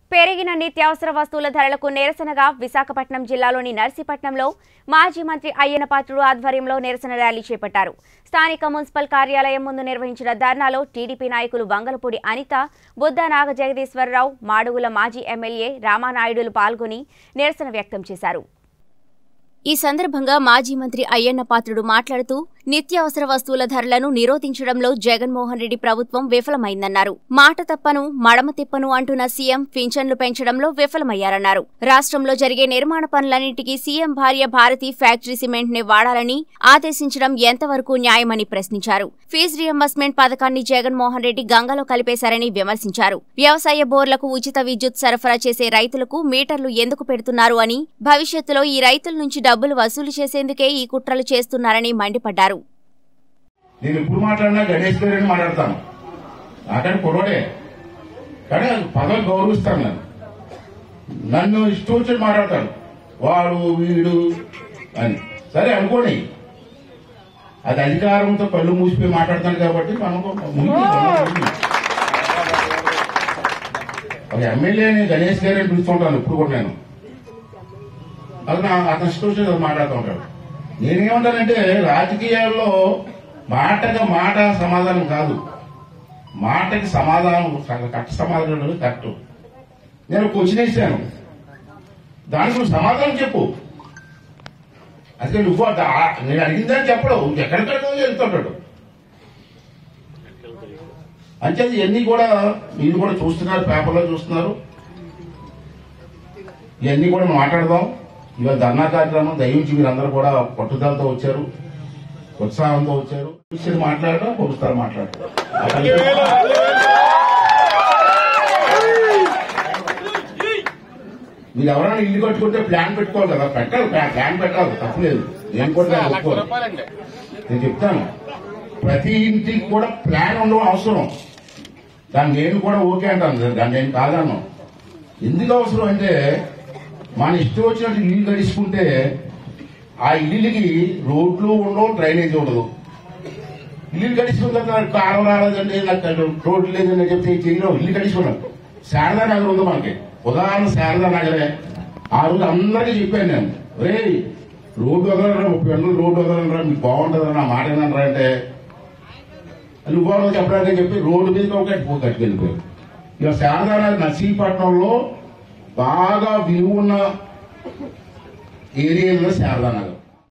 పెరిగిన నిత్యావసర వస్తువుల ధరలకు నిరసనగా విశాఖపట్నం జిల్లాలోని నర్సీపట్నంలో మాజీ మంత్రి అయ్యన్న పాత్రుడు ఆధ్వర్యంలో నిరసన ర్యాలీ చేపట్టారు స్థానిక మున్సిపల్ కార్యాలయం ముందు నిర్వహించిన ధర్నాలో టీడీపీ నాయకులు వంగలపూడి అనిత బుద్ధ నాగ జగదీశ్వరరావు మాడుగుల మాజీ ఎమ్మెల్యే రామానాయుడులు పాల్గొని నిరసన వ్యక్తం చేశారు ఈ సందర్భంగా మాజీ మంత్రి అయ్యన్న పాత్రుడు మాట్లాడుతూ నిత్యావసర వస్తువుల ధరలను నిరోధించడంలో జగన్మోహన్ రెడ్డి ప్రభుత్వం విఫలమైందన్నారు మాట తప్పను మడమ తిప్పను అంటున్న సీఎం పింఛన్లు పెంచడంలో విఫలమయ్యారన్నారు రాష్ట్రంలో జరిగే నిర్మాణ పనులన్నింటికీ సీఎం భార్య భారతి ఫ్యాక్టరీ సిమెంట్ ని వాడాలని ఆదేశించడం ఎంతవరకు న్యాయమని ప్రశ్నించారు ఫీజు రియంబర్స్మెంట్ పథకాన్ని జగన్మోహన్ రెడ్డి గంగలో కలిపేశారని విమర్శించారు వ్యవసాయ బోర్లకు ఉచిత విద్యుత్ సరఫరా చేసే రైతులకు మీటర్లు ఎందుకు పెడుతున్నారు అని భవిష్యత్తులో ఈ రైతుల నుంచి డబ్బులు వసూలు చేసేందుకే ఈ కుట్రలు చేస్తున్నారని మండిపడ్డారు నేను ఎప్పుడు మాట్లాడినా గణేష్ గారు అని మాట్లాడతాను నాకంటే కుర్రోడే కానీ పదవి గౌరవిస్తాను నేను నన్ను ఇష్టం వచ్చి మాట్లాడతాడు వాడు వీడు అని సరే అనుకోండి అది అధికారంతో కళ్ళు మూసిపోయి మాట్లాడతాను కాబట్టి మనకు ముగింపు. ఒక ఎమ్మెల్యేని గణేష్ గారు అని పిలుస్తుంటాను ఇప్పుడు కూడా నేను అది నా అతను ఇష్టం వచ్చి మాట్లాడుతూ ఉంటాడు నేనేమంటానంటే రాజకీయాల్లో మాటగా మాట సమాధానం కాదు మాటకి సమాధానం కరెక్ట్ సమాధానం కరెక్ట్ నేను క్వశ్చన్ వేసాను దానికి నువ్వు సమాధానం చెప్పు అదే నువ్వు ఆ- ఆ- నేను అడిగిందని చెప్పడు ఎక్కడికెక్కడో వెళ్తుంటాడు అంటే ఇవన్నీ కూడా మీరు కూడా చూస్తున్నారు పేపర్లో చూస్తున్నారు ఇవన్నీ కూడా మాట్లాడదాం ఇవాళ ధర్నా కార్యక్రమం దయించి మీరందరూ కూడా పట్టుదలతో వచ్చారు ఉత్సాహంతో వచ్చారు విషయం మాట్లాడడం కొలుస్తారు మాట్లాడడం మీరు ఎవరైనా ఇల్లు కట్టుకుంటే ప్లాన్ పెట్టుకోవాలి కదా పెట్టాలి ప్లా- ప్లాన్ పెట్టాలి తప్పలేదు నేను కూడా దాన్ని ఒప్పుకోను. నేను చెప్తాను ప్రతి ఇంటికి కూడా ప్లాన్ ఉండడం అవసరం దాన్ని నేను కూడా ఓకే అంటాను దాన్ని నేను కాదన్నాను ఎందుకు అవసరం అంటే మన ఇష్టం వచ్చినట్టు ఇల్లు గడుచుకుంటే ఆ ఇల్లుకి రోడ్లు ఉండవు డ్రైనేజ్ ఉండదు ఇల్లు గడుచుకున్న తర్వాత కాలం రాలేదండి నాకు రోడ్లు లేదని చెప్తే చేయడం ఇల్లు గడుచుకున్నాం శారదా నగర్ ఉంది మనకి ఉదాహరణ శారదా నగరే ఆ రోజు అందరికీ చెప్పాను నేను రే రోడ్డు వదలరా ముప్పై గంటలు రోడ్డు వదలరా మీకు బాగుంటుందని నా మాట ఏనరా అంటే నువ్వు ఎవరో చెప్పడానికి చెప్పి రోడ్డు మీద ఒక కట్టుకెళ్ళిపోయారు ఇక శారదా నగర్ నర్సీపట్నంలో బాగా విలువ ఉన్న ఏరియాలో శారదా నగర్